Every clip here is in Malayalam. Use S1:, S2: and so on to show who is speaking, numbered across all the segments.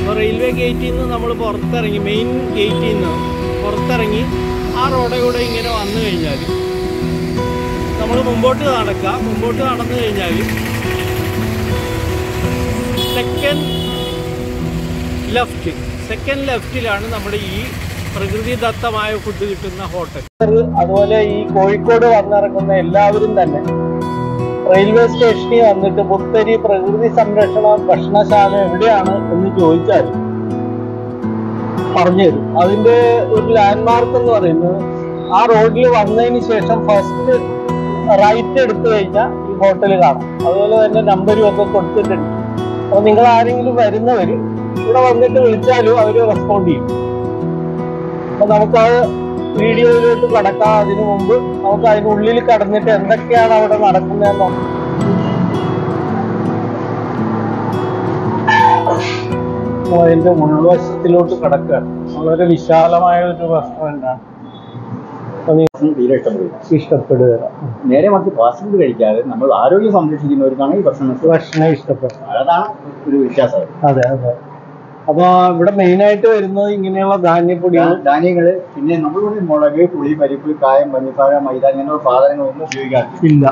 S1: അപ്പോൾ റെയിൽവേ ഗേറ്റിൽ നിന്ന് നമ്മൾ പുറത്തിറങ്ങി മെയിൻ ഗേറ്റിൽ നിന്ന് പുറത്തിറങ്ങി ആ റോഡിൽ കൂടെ ഇങ്ങനെ വന്നു കഴിഞ്ഞാൽ നമ്മൾ മുമ്പോട്ട് നടക്കുക മുമ്പോട്ട് നടന്നു കഴിഞ്ഞാൽ സെക്കൻഡ് ലെഫ്റ്റ് സെക്കൻഡ് ലെഫ്റ്റിലാണ് നമ്മുടെ ഈ പ്രകൃതിദത്തമായ ഫുഡ് കിട്ടുന്ന ഹോട്ടൽ അതുപോലെ ഈ കോഴിക്കോട് വന്നിറങ്ങുന്ന എല്ലാവരും തന്നെ റെയിൽവേ സ്റ്റേഷനിൽ വന്നിട്ട് പുത്തരി പ്രകൃതി സംരക്ഷണ ഭക്ഷണശാല എവിടെയാണ് എന്ന് ചോദിച്ചാൽ പറഞ്ഞു തരും അതിന്റെ ഒരു ലാൻഡ്മാർക്ക് എന്ന് പറയുന്നത് ആ റോഡിൽ വന്നതിന് ശേഷം ഫസ്റ്റ് റൈറ്റ് എടുത്തു കഴിഞ്ഞാൽ ഈ ഹോട്ടൽ കാണാം അതുപോലെ തന്നെ നമ്പരും ഒക്കെ കൊടുത്തിട്ടുണ്ട് അപ്പൊ നിങ്ങൾ ആരെങ്കിലും വരുന്നവര് ഇവിടെ വന്നിട്ട് വിളിച്ചാലും അവർ റെസ്പോണ്ട് ചെയ്യും അപ്പൊ നമുക്കത് വീഡിയോയിലോട്ട് കടക്കാം അതിനു മുമ്പ് നമുക്ക് അതിനുള്ളിൽ കടന്നിട്ട് എന്തൊക്കെയാണ് അവിടെ നടക്കുന്നതെന്ന് നോക്കാം അപ്പൊ അതിന്റെ ഉൾവശത്തിലോട്ട് കടക്കുകയാണ് വളരെ വിശാലമായ ഒരു റെസ്റ്റോറൻ്റ് ആണ് അപ്പൊ നിങ്ങൾക്ക്
S2: തീരെ ഇഷ്ടപ്പെടും
S1: ഇഷ്ടപ്പെടുക
S2: നേരെ മറിച്ച് ഫാസ്റ്റ് ഫുഡ് കഴിക്കാതെ നമ്മൾ ആരോഗ്യം സംരക്ഷിക്കുന്നവർക്കാണ് ഈ ഭക്ഷണം
S1: ഭക്ഷണം ഇഷ്ടപ്പെടുക
S2: അതാണ് ഒരു വ്യത്യാസം
S1: അതെ അതെ അപ്പൊ ഇവിടെ മെയിൻ ആയിട്ട് വരുന്നത് ഇങ്ങനെയുള്ള ധാന്യപ്പൊടികൾ
S2: ധാന്യങ്ങള് പിന്നെ നമ്മളിവിടെ മുളക് പുളി പരിപ്പ് കായം പഞ്ചസാര മൈദ അങ്ങനെയുള്ള സാധനങ്ങളൊന്നും ഉപയോഗിക്കാറില്ല
S1: ഇല്ല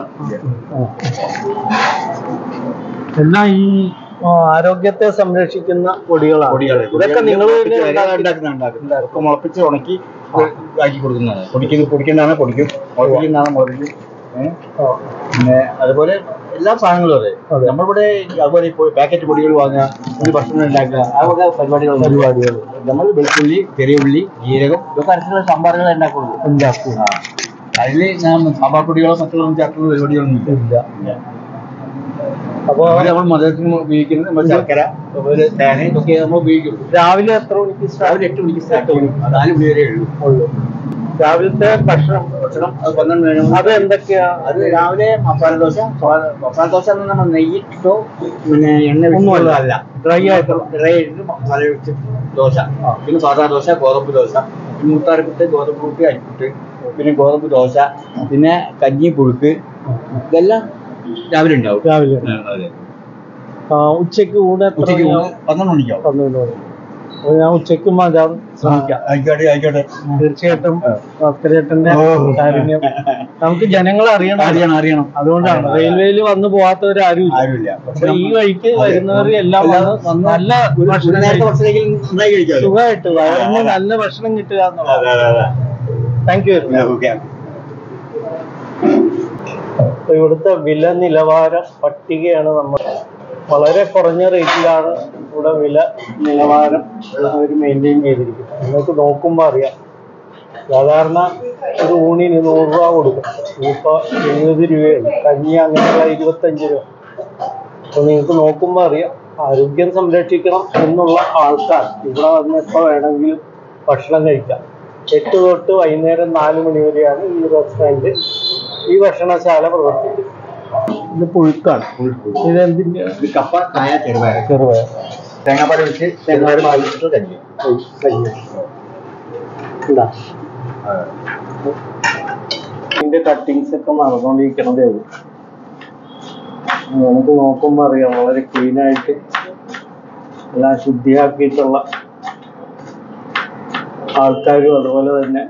S1: എല്ലാം ഈ ആ, ആരോഗ്യത്തെ സംരക്ഷിക്കുന്ന പൊടികളാണ്
S2: പൊടികള്
S1: ഇതൊക്കെ നിങ്ങൾ തന്നെ
S2: ഉണ്ടാക്കി-
S1: ഉണ്ടാക്കി-
S2: ഉണ്ടാക്കുന്ന ഉണ്ടാക്കുന്നത് ഒക്കെ മുളപ്പിച്ച് ഉണക്കി ആക്കി കൊടുക്കുന്നതാണ് പൊടിക്കുന്ന പൊടിക്കേണ്ടതാണ് പൊടിക്കും മുളപ്പിക്കുന്നതാണ് മുളപ്പിക്കും ഏഹ്
S1: ആ,
S2: പിന്നെ അതുപോലെ എല്ലാ സാധനങ്ങളും അതെ
S1: അതെ.
S2: നമ്മളിവിടെ അതുപോലെ ഇപ്പോൾ പാക്കറ്റ് പൊടികൾ വാങ്ങുക ഒരു ഭക്ഷണം ഉണ്ടാക്കുക ആ വക പരിപാടികൾ
S1: പരിപാടികൾ
S2: നമ്മൾ വെളുത്തുള്ളി ചെറിയ ഉള്ളി ജീരകം ഇതൊക്കെ അരച്ചുള്ള സാമ്പാറുകൾ ഉണ്ടാക്കുള്ളൂ
S1: ഉണ്ടാക്കും
S2: അതിൽ ഞാൻ സാമ്പാർ പൊടികളോ മറ്റുള്ള ചേർക്കുന്ന പരിപാടികളൊന്നും ഇല്ല
S1: ഇല്ല അപ്പൊ
S2: അതുപോലെ നമ്മൾ മധുരത്തിന് ഉപയോഗിക്കുന്നത് നമ്മൾ ശർക്കര അതുപോലെ തേന ഇതൊക്കെ നമ്മൾ ഉപയോഗിക്കും
S1: രാവിലെ എത്ര മണിക്ക് സ്റ്റാർട്ട്
S2: രാവിലെ എട്ട് മണിക്ക് സ്റ്റാർട്ട് ചെയ്യും നാല് മണി വരെ ഉള്ളൂ
S1: ഉള്ളൂ രാവിലത്തെ ഭക്ഷണം
S2: ഭക്ഷണം അത് പന്ത്രണ്ട് മണി
S1: അത് എന്തൊക്കെയാ
S2: അത് രാവിലെ മസാല ദോശ സ്വാദ- മസാല ദോശ എന്ന് പറഞ്ഞാൽ നമ്മൾ നെയ്യിട്ടോ പിന്നെ എണ്ണ
S1: ഒന്നുമല്ല.
S2: വെച്ചുള്ളതല്ല
S1: ഡ്രൈ ആയിട്ടുള്ള
S2: ഡ്രൈ ആയിട്ട് മസാല വെച്ച് ദോശ പിന്നെ സാധാ ദോശ ഗോതമ്പ് ദോശ പിന്നെ മുത്താറിപ്പുട്ട് ഗോതമ്പ് പുട്ട് അരിപ്പുട്ട് പിന്നെ ഗോതമ്പ് ദോശ പിന്നെ കഞ്ഞി പുഴുക്ക് ഇതെല്ലാം രാവിലെ ഉണ്ടാവും
S1: രാവിലെ
S2: അതെ.
S1: ആ, ഉച്ചയ്ക്ക് ഊണ് എത്ര
S2: ഉച്ചയ്ക്ക് ഊണ്
S1: മണിയാവും?
S2: പന്ത്രണ്ട് മണിക്കാവും
S1: പന്ത്രണ്ട് മണി അപ്പൊ ഞാൻ ഉച്ചയ്ക്ക് മതാൻ ശ്രമിക്കാം
S2: ആയിക്കോട്ടെ ആയിക്കോട്ടെ
S1: തീർച്ചയായിട്ടും ഭാസ്കരേട്ടന്റെ
S2: ഓ.
S1: കാരുണ്യം നമുക്ക് ജനങ്ങളെ അറിയണം
S2: അറിയണം അറിയണം
S1: അതുകൊണ്ടാണ് റെയിൽവേയിൽ വന്ന് പോകാത്തവരാരും ഇല്ല.
S2: ആരുമില്ല
S1: അപ്പൊ ഈ വഴിക്ക് വരുന്നവർ എല്ലാം വന്ന് വന്ന് നല്ല ഭക്ഷണം
S2: നേരത്തെ
S1: കഴിക്കും.
S2: ഭക്ഷണമെങ്കിലും നന്നായി കഴിക്കാമല്ലോ
S1: സുഖമായിട്ട് വയറിന് നല്ല ഭക്ഷണം കിട്ടുക എന്നുള്ളത്
S2: അതെ അതെ അതെ
S1: താങ്ക് യു
S2: ഓക്കെ
S1: അപ്പൊ ഇവിടുത്തെ വില നിലവാര പട്ടികയാണ് നമ്മൾ വളരെ കുറഞ്ഞ റേറ്റിലാണ് ഇവിടെ വില നിലവാരം അവർ മെയിൻറ്റെയിൻ ചെയ്തിരിക്കുന്നത് നിങ്ങൾക്ക് നോക്കുമ്പോൾ അറിയാം സാധാരണ ഒരു ഊണിന് നൂറ് രൂപ കൊടുക്കും ഇപ്പോൾ എഴുപത് രൂപയാണ് കഞ്ഞി അങ്ങനെയുള്ള ഇരുപത്തഞ്ച് രൂപ അപ്പോൾ നിങ്ങൾക്ക് നോക്കുമ്പോൾ അറിയാം ആരോഗ്യം സംരക്ഷിക്കണം എന്നുള്ള ആൾക്കാർ ഇവിടെ വന്ന് എപ്പോൾ വേണമെങ്കിലും ഭക്ഷണം കഴിക്കാം എട്ട് തൊട്ട് വൈകുന്നേരം നാല് മണി വരെയാണ് ഈ റെസ്റ്റോറൻറ്റ് ഈ ഭക്ഷണശാല പ്രവർത്തിക്കുന്നത് ഇത് പുഴുക്കാണ് ഇതെന്തിൻ്റെ
S2: ഇത് കപ്പ കായ ചെറുപയർ
S1: ചെറുപയർ
S2: തേങ്ങാപ്പാൽ വെച്ച് ചെറുപയർ ബാധിച്ചിട്ട് കഞ്ഞി
S1: ഇതാ ഇതിന്റെ കട്ടിങ്സ് ഒക്കെ നടന്നുകൊണ്ടിരിക്കണതേ ഉള്ളൂ നമുക്ക് നോക്കുമ്പോൾ അറിയാം വളരെ ക്ലീൻ ആയിട്ട് എല്ലാം ശുദ്ധിയാക്കിയിട്ടുള്ള ആൾക്കാരും അതുപോലെ തന്നെ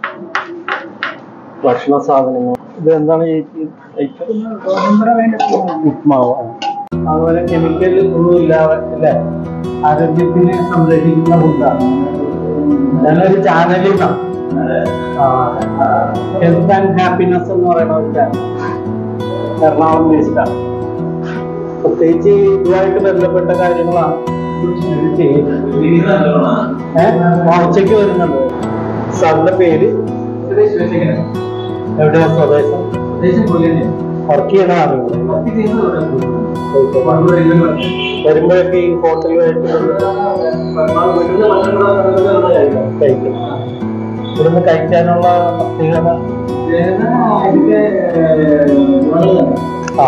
S1: ഭക്ഷണ സാധനങ്ങൾ ഇത് എന്താണ് ചേച്ചി ഉപ്മാവ് ആ. അതുപോലെ കെമിക്കൽ ഒന്നും ഇല്ലാതെ അല്ലേ ആരോഗ്യത്തിനെ സംരക്ഷിക്കുന്ന ഫുഡാണ് ഞാനൊരു ചാനലിൽ ഹെൽത്ത് ആൻഡ് ഹാപ്പിനെസ് എന്ന് പറയുന്ന ഒരു ചാനൽ എറണാകുളം ബേസ്ഡാണ് പ്രത്യേകിച്ച് ഇതുമായിട്ട് ബന്ധപ്പെട്ട കാര്യങ്ങളാണ് ഇത് ചെയ്യുന്നത് ഏഹ് ഉച്ചയ്ക്ക് വരുന്നുണ്ട് സാറിന്റെ പേര് എവിടെയാ സ്വദേശം വർക്ക് ചെയ്യണ വരുമ്പോഴൊക്കെ ഈ ഹോട്ടലുമായിട്ട് കഴിക്കും ഇവിടുന്ന് കഴിക്കാനുള്ള പ്രത്യേകത ആ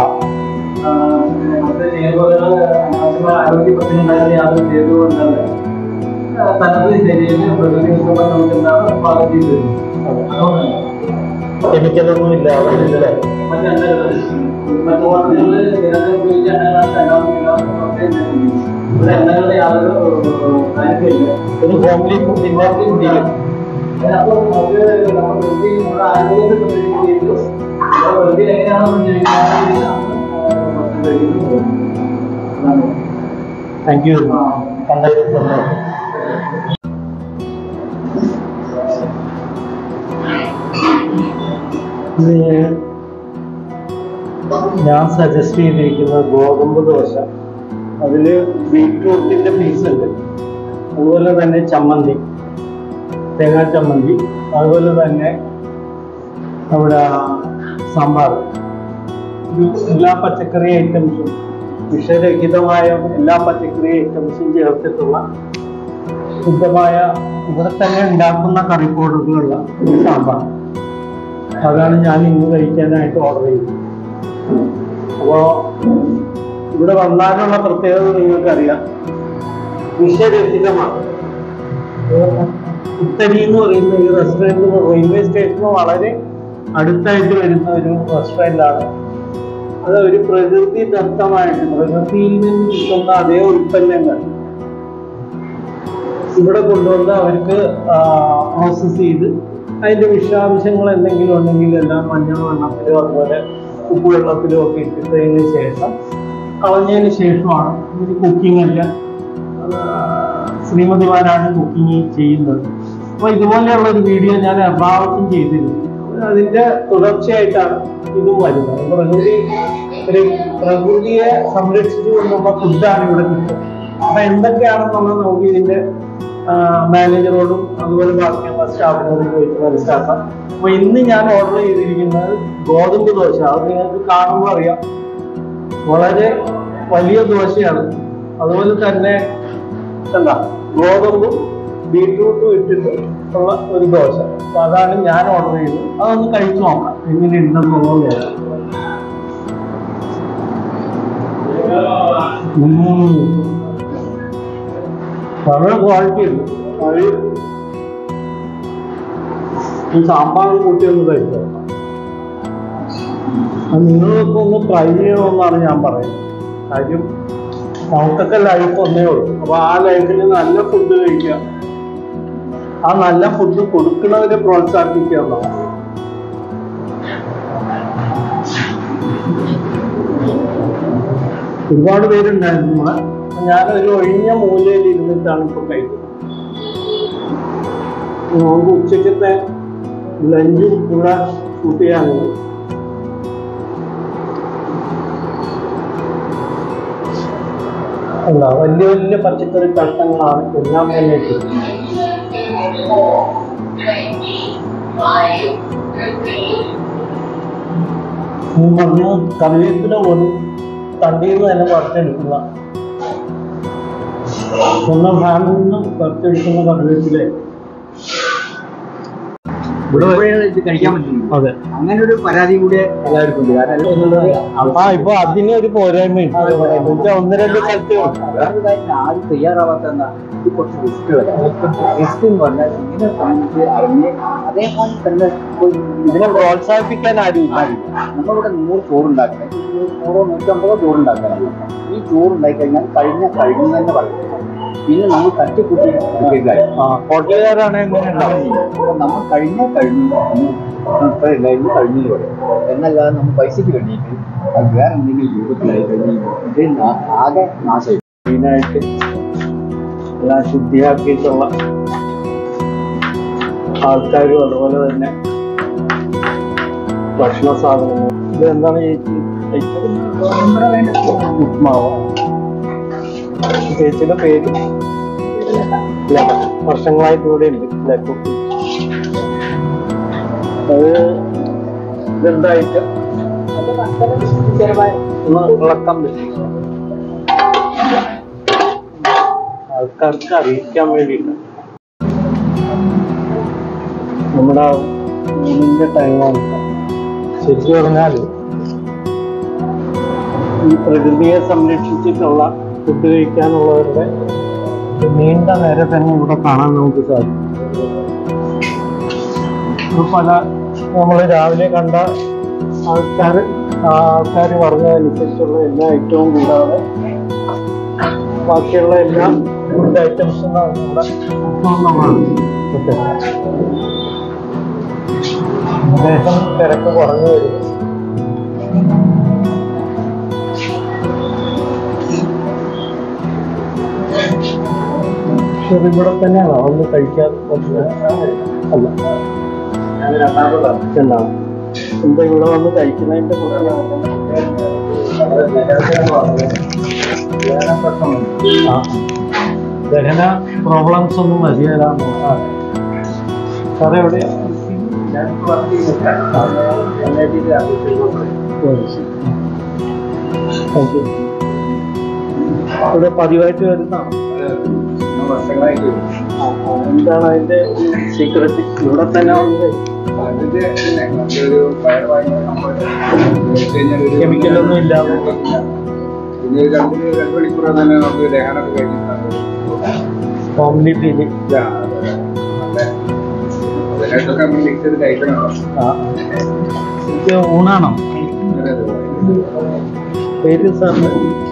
S1: കെമിക്കലൊന്നും ഇല്ല ഇല്ല
S2: ഇവിടെ എണ്ണകളുടെ യാതൊരു കാര്യമില്ല
S1: ഒരു ഹോംലി ഫുഡിന്റെ രീതിയിൽ
S2: അപ്പോൾ നമുക്ക് നമ്മൾ വെറുതെ നമ്മുടെ ആരോഗ്യത്തെ സംരക്ഷിക്കുന്നത് വെറുതെ എങ്ങനെയാണ് നമ്മൾ ജീവിക്കുന്നത്
S1: താങ്ക് യു കണ്ടതിൽ സന്തോഷം ഇത് ഞാൻ സജസ്റ്റ് ചെയ്തിരിക്കുന്നത് ഗോതമ്പ് ദോശ അതിൽ ബീറ്റ്റൂട്ടിൻ്റെ പീസ് ഉണ്ട് അതുപോലെ തന്നെ ചമ്മന്തി തേങ്ങാ ചമ്മന്തി അതുപോലെ തന്നെ അവിടെ സാമ്പാർ ഒരു എല്ലാ പച്ചക്കറി ഐറ്റംസും വിഷരഹിതമായ എല്ലാ പച്ചക്കറി ഐറ്റംസും ചേർത്തിട്ടുള്ള ശുദ്ധമായ ഇവിടെ തന്നെ ഉണ്ടാക്കുന്ന കറിക്കോടുകളുള്ള ഒരു സാമ്പാർ അതാണ് ഞാൻ ഇന്ന് കഴിക്കാനായിട്ട് ഓർഡർ ചെയ്തത് അപ്പോൾ ഇവിടെ വന്നാലുള്ള പ്രത്യേകത നിങ്ങൾക്കറിയാം വിഷരഹിതമാണ് ഉത്തരി എന്ന് പറയുന്ന ഈ റെസ്റ്റോറൻറ്റ് റെയിൽവേ സ്റ്റേഷന് വളരെ അടുത്തായിട്ട് വരുന്ന ഒരു റെസ്റ്റോറൻ്റാണ് അത് ഒരു പ്രകൃതി ദത്തമായിട്ട് പ്രകൃതിയിൽ നിന്ന് കിട്ടുന്ന അതേ ഉൽപ്പന്നങ്ങൾ ഇവിടെ കൊണ്ടുവന്ന് അവർക്ക് പ്രോസസ്സ് ചെയ്ത് അതിന്റെ വിഷാംശങ്ങൾ എന്തെങ്കിലും ഉണ്ടെങ്കിൽ എല്ലാം മഞ്ഞൾ വെള്ളത്തിലോ അതുപോലെ ഉപ്പ് വെള്ളത്തിലോ ഒക്കെ ഇട്ടിട്ടതിന് ശേഷം കളഞ്ഞതിന് ശേഷമാണ് ഇതിന് കുക്കിംഗ് എല്ലാം ആ, ശ്രീമതിമാരാണ് കുക്കിംഗ് ചെയ്യുന്നത് അപ്പോൾ ഇതുപോലെയുള്ള ഒരു വീഡിയോ ഞാൻ എറണാകുളത്തും ചെയ്തിരുന്നു അതിന്റെ തുടർച്ചയായിട്ടാണ് ഇതും വരുന്നത് പ്രകൃതി ഒരു പ്രകൃതിയെ സംരക്ഷിച്ചുകൊണ്ടുള്ള ഫുഡാണ് ഇവിടെ കിട്ടുന്നത് അപ്പൊ എന്തൊക്കെയാണെന്നുള്ളത് നമുക്ക് ഇതിന്റെ മാനേജറോടും അതുപോലെ ബാക്കിയുള്ള സ്റ്റാഫിനോടും ചോദിച്ച് മനസ്സിലാക്കാം അപ്പൊ ഇന്ന് ഞാൻ ഓർഡർ ചെയ്തിരിക്കുന്നത് ഗോതമ്പ് ദോശ അത് നിങ്ങൾക്ക് കാണുമ്പോൾ അറിയാം വളരെ വലിയ ദോശയാണ് അതുപോലെ തന്നെ എന്താ ഗോതമ്പും ബീട്രൂട്ടും ഇട്ടിട്ട് ഉള്ള ഒരു ദോശ അപ്പൊ അതാണ് ഞാൻ ഓർഡർ ചെയ്തത് അതൊന്ന് കഴിച്ചു നോക്കാം എങ്ങനെയുണ്ടെന്നുള്ളത് നോക്കാം ഉം. വളരെ ക്വാളിറ്റി ഉണ്ട് അത് ഈ സാമ്പാർ കൂട്ടി ഒന്ന് കഴിച്ചോ അത് നിങ്ങളൊക്കെ ഒന്ന് ട്രൈ ചെയ്യണമെന്നാണ് ഞാൻ പറയുന്നത് കാര്യം നമുക്കൊക്കെ ലൈഫ് ഒന്നേ ഉള്ളൂ അപ്പൊ ആ ലൈഫിൽ നല്ല ഫുഡ് കഴിക്കുക ആ നല്ല ഫുഡ് കൊടുക്കുന്നവരെ പ്രോത്സാഹിപ്പിക്കുക എന്നുള്ളതാണ് ഒരുപാട് പേരുണ്ടായിരുന്നു ഇവിടെ ഞാനൊരു ഒഴിഞ്ഞ മൂലയിൽ ഇരുന്നിട്ടാണ് ഇപ്പൊ കഴിക്കുന്നത് നമുക്ക് ഉച്ചക്കത്തെ ലഞ്ചും ഇവിടെ ഷൂട്ട് ചെയ്യാനുണ്ട് അല്ല വലിയ വലിയ പച്ചക്കറി കഷ്ണങ്ങളാണ് എല്ലാം തന്നെ ഇട്ടിരിക്കുന്നത്. ഈ പറഞ്ഞു കറിവേപ്പില പോലും തണ്ടിയിൽ നിന്ന് തന്നെ പറിച്ചെടുക്കുന്ന സ്വന്തം ഫാമിലിൽ നിന്ന് പറിച്ചെടുക്കുന്ന കറിവേപ്പില
S2: ഇവിടെ വരുമ്പോഴാണ് ഇത് കഴിക്കാൻ പറ്റുന്നത്
S1: അതെ
S2: അങ്ങനെ ഒരു പരാതി കൂടി എല്ലാവർക്കും ഉണ്ട് കാരണം
S1: ആ ഇപ്പൊ അതിന് ഒരു പോരായ്മയുണ്ട് എന്നുവെച്ചാൽ ഒന്ന് രണ്ട് സ്ഥലത്തേ ഉള്ളൂ.
S2: വേറൊരു കാര്യം ആരും തയ്യാറാവാത്ത എന്താ ഇത് കുറച്ച് റിസ്ക് റിസ്ക് എന്ന് പറഞ്ഞാൽ ഇങ്ങനെ സംബന്ധിച്ച് അറിഞ്ഞ് അതേപോലെ തന്നെ പോയി
S1: ഇതിനെ പ്രോത്സാഹിപ്പിക്കാൻ ആരുമില്ല
S2: ആരില്ല. നമ്മളിവിടെ നൂറ് ചോറുണ്ടാക്കണം നൂറോ നൂറ്റമ്പതോ ചോറുണ്ടാക്കണം ഈ ചോറുണ്ടാക്കി കഴിഞ്ഞാൽ കഴിഞ്ഞ കഴിഞ്ഞു തന്നെ പറയും പിന്നെ നമ്മൾ തട്ടിക്കൂട്ടി എടുക്കുകയായി
S1: ആ ഹോട്ടലുകാരാണ് എങ്ങനെ ഉണ്ടാവും
S2: അപ്പൊ നമ്മൾ കഴിഞ്ഞ കഴിഞ്ഞു ഇത്ര ഇല്ലായിരുന്നു കഴിഞ്ഞു എന്ന് പറയും എന്നല്ലാതെ നമ്മൾ പൈസക്ക് വേണ്ടിയിട്ട് അത് വേറെ എന്തെങ്കിലും രൂപത്തിലായി കഴിഞ്ഞ് ഇത് നാ- ആകെ നാശമായി
S1: മെയിനായിട്ട് എല്ലാം ശുദ്ധിയാക്കിയിട്ടുള്ള ആൾക്കാരും അതുപോലെ തന്നെ ഭക്ഷണ സാധനങ്ങൾ ഇത് എന്താണ് ചേച്ചി കഴിച്ചത്? ഉപ്മാവ് ചേച്ചിയുടെ പേര് ലത. വർഷങ്ങളായിട്ട് ഇവിടെ ഉണ്ട് ലക്കുട്ടി അത് ഇതെന്തായിട്ട് ഒന്ന് ഇളക്കാൻ പറ്റില്ല ആൾക്കാർക്ക് അറിയിക്കാൻ വേണ്ടിയിട്ട് നമ്മുടെ ഊണിന്റെ ടൈമാണ് ശരിക്കും പറഞ്ഞാൽ ഈ പ്രകൃതിയെ സംരക്ഷിച്ചിട്ടുള്ള ഫുഡ് കഴിക്കാനുള്ളവരുടെ ഒരു നീണ്ട നേരെ തന്നെ ഇവിടെ കാണാൻ നമുക്ക് സാധിക്കും ഇത് പല നമ്മൾ രാവിലെ കണ്ട ആൾക്കാർ ആൾക്കാർ പറഞ്ഞതനുസരിച്ചുള്ള എല്ലാ ഐറ്റവും കൂടാതെ ബാക്കിയുള്ള എല്ലാ ഫുഡ് ഐറ്റംസും ഇവിടെ കിട്ടും ഏകദേശം തിരക്ക് കുറഞ്ഞു വരും പക്ഷെ ഇത് ഇവിടെ തന്നെയാണോ ഒന്ന് കഴിക്കാൻ അല്ല എന്താണ് എന്താ ഇവിടെ വന്ന് കഴിക്കുന്നതിന്റെ ആ ദഹന പ്രോബ്ലംസ് ഒന്നും മതിയാലാണോ സാറേ എവിടെയാ താങ്ക് യു ഇവിടെ പതിവായിട്ട് വരുന്നതാണോ എന്താണ് അതിന്റെ സീക്രട്ട് ഇവിടെ തന്നെ ഉണ്ട് കെമിക്കലൊന്നും ഇല്ലാതെ
S3: പിന്നെ ഒരു രണ്ട് രണ്ട് മണിക്കൂർ തന്നെ നമുക്ക് ദഹനമൊക്കെ കഴിഞ്ഞിട്ടുണ്ട്
S1: ഹോംലി ഫീലിംഗ്
S3: അതിനായിട്ടൊക്കെ നമ്മൾ മിക്സ് ചെയ്ത് കഴിക്കണമല്ലോ
S1: ഇത് ഊണാണോ പേര് സാറിന്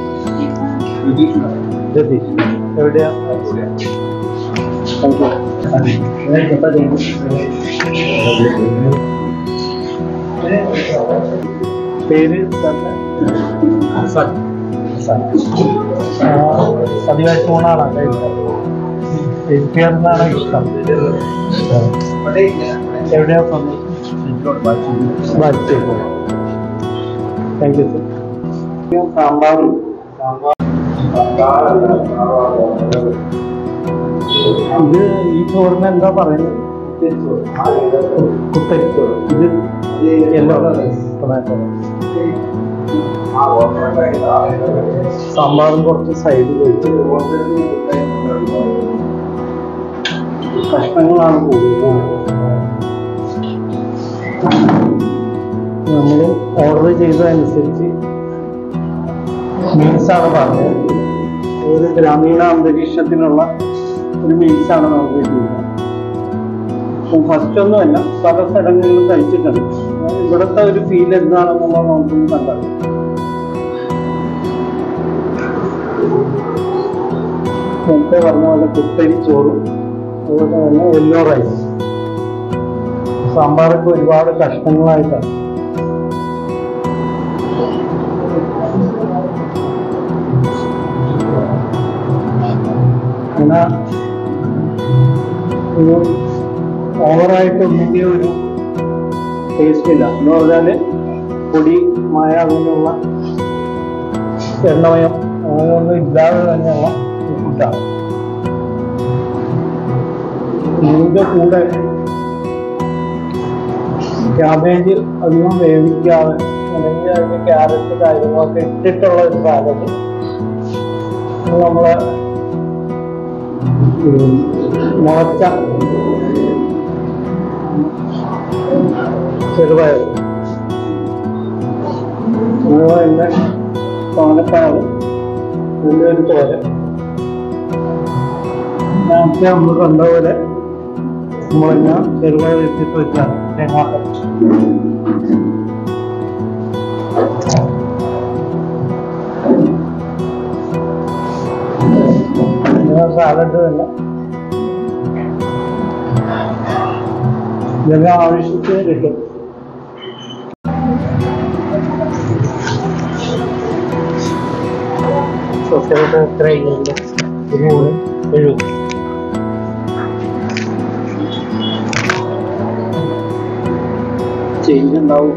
S1: രതീഷ് എവിടെയാ താങ്ക് യു പേര് സാറിന് പതിവായിട്ട് ഊണാണോ കഴിച്ചത് എനിക്കാണെന്നാണ് ഇഷ്ടം എവിടെയാ സ്വന്തം താങ്ക് യു സർ സാമ്പാറും ഇത് ഈ ചോറിന് എന്താ പറയുന്നത് കുത്തരിച്ചോറ് ഇത് യെല്ലോ ടൊമാറ്റോ സാമ്പാറും കുറച്ച് സൈഡിൽ വെച്ച് കഷ്ണങ്ങളാണ് കൂടുതൽ നമ്മൾ ഓർഡർ ചെയ്തതനുസരിച്ച് മീൽസാണ് പറഞ്ഞത് ഒരു ഗ്രാമീണ അന്തരീക്ഷത്തിലുള്ള ഒരു മീൽസാണ് നമുക്ക് കിട്ടിയത് ഫസ്റ്റ് ഒന്നുമല്ല പല സ്ഥലങ്ങളിലും കഴിച്ചിട്ടുണ്ട് ഇവിടുത്തെ ഒരു ഫീൽ എന്താണെന്നുള്ളത് നമുക്കൊന്ന് കണ്ടത് നേരത്തെ പറഞ്ഞ പോലെ കുത്തരി ചോറും അതുപോലെ തന്നെ യെല്ലോ റൈസ് സാമ്പാറൊക്കെ ഒരുപാട് കഷ്ണങ്ങളായിട്ടാണ് പിന്നെ ഒരു ഓവറായിട്ട് ഒന്നിൻ്റെ ഒരു ടേസ്റ്റ് ഇല്ല എന്ന് പറഞ്ഞാല് പൊടി മായ അങ്ങനെയുള്ള എണ്ണമയം അങ്ങനെയൊന്നും ഇല്ലാതെ തന്നെയുള്ള ഒരു ഫുഡാണ് ഇതിൻ്റെ കൂടെ ക്യാബേജ് അധികം വേവിക്കാതെ അല്ലെങ്കിൽ അതിന് ക്യാരറ്റ് കാര്യങ്ങളൊക്കെ ഇട്ടിട്ടുള്ള ഒരു സാധനം നമ്മളെ ഉം, മുളച്ച ചെറുപയർ അതുപോലെ തന്നെ പാലക്കാട് ഇതിൻ്റെ ഒരു തോരൻ നേരത്തെ നമ്മൾ കണ്ട പോലെ മുളഞ്ഞ ചെറുപയർ ഇട്ടിട്ട് വെച്ചാണ് തേങ്ങാപ്പൽ സാലഡ് തന്നെ ഇതെല്ലാം ആവശ്യത്തിന് കിട്ടും സൊസൈറ്റി എത്ര ചെയ്യുന്നുണ്ട് ഒരു മൂന്ന് എഴുപത് ചേഞ്ച് ഉണ്ടാവും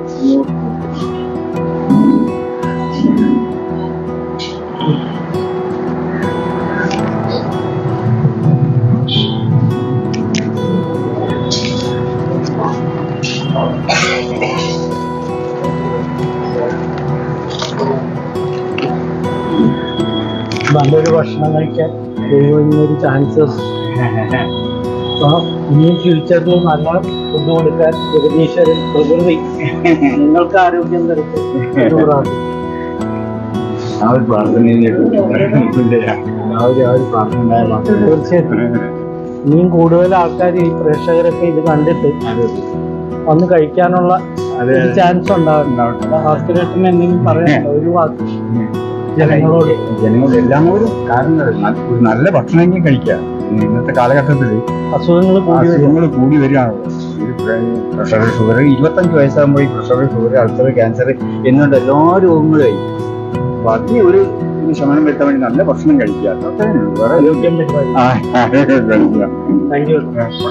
S1: നല്ലൊരു ഭക്ഷണം കഴിക്കാൻ ദൈവം ഒരു ചാൻസ് അപ്പോൾ ഇനിയും ഫ്യൂച്ചറിൽ നല്ല ഫുഡ് കൊടുക്കാൻ ജഗദീശ്വരൻ പ്രകൃതി നിങ്ങൾക്ക് ആരോഗ്യം തരട്ടെ എന്ന് പ്രാർത്ഥിക്കുന്നു.
S2: ആ ഒരു പ്രാർത്ഥനയിലേക്ക് ആ ഒരു ആ ഒരു പ്രാർത്ഥന ഉണ്ടായാൽ മാത്രമേ
S1: തീർച്ചയായിട്ടും ഇനിയും കൂടുതൽ ആൾക്കാർ ഈ പ്രേക്ഷകരൊക്കെ ഇത് കണ്ടിട്ട് വന്ന് കഴിക്കാനുള്ള
S2: അതെ,
S1: ഒരു
S2: അതെ.
S1: ചാൻസ് ഉണ്ടാകും
S2: ഉണ്ടാവട്ടെ.
S1: ഭാസ്കരേട്ടന് എന്തെങ്കിലും പറയാനുണ്ടോ ഒരു വാക്ക് ജനങ്ങളോട്
S4: ജനങ്ങളോട് എല്ലാവരും കാരണം ന- ഒരു നല്ല ഭക്ഷണമെങ്കിലും കഴിക്കുക ഇന്ന് ഇന്നത്തെ കാലഘട്ടത്തിൽ
S1: അസുഖങ്ങൾ കൂടി വരും
S4: അസുഖങ്ങൾ കൂടി വരികയാണ് പ്രഷർ ഷുഗർ ഇരുപത്തഞ്ച് വയസ്സാകുമ്പോൾ ഈ പ്രഷർ ഷുഗർ അൾസർ ക്യാൻസർ എന്നുകൊണ്ട് എല്ലാ രോഗങ്ങളായി അപ്പൊ അതിന് ഒരു ഒരു ശമനം വരുത്താൻ വേണ്ടി നല്ല ഭക്ഷണം കഴിക്കുക അതൊക്കെ തന്നെയുള്ളൂ. വേറെ
S1: ആരോഗ്യം പരിപാടി
S4: ആ, ആരോഗ്യം കഴിക്കുക.
S1: താങ്ക് യു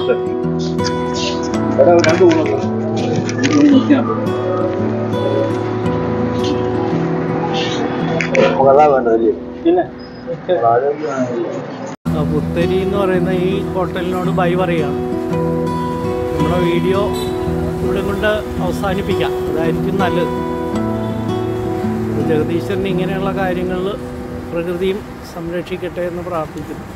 S3: എടാ, രണ്ട് ഊണുണ്ട്.
S1: പിന്നെ ആ, പുത്തരി എന്ന് പറയുന്ന ഈ ഹോട്ടലിനോട് ബൈ പറയുകയാണ് നമ്മുടെ വീഡിയോ ഇവിടെ കൊണ്ട് അവസാനിപ്പിക്കാം അതായിരിക്കും നല്ലത് ജഗദീശ്വരൻ ഇങ്ങനെയുള്ള കാര്യങ്ങളിൽ പ്രകൃതിയും സംരക്ഷിക്കട്ടെ എന്ന് പ്രാർത്ഥിക്കുന്നു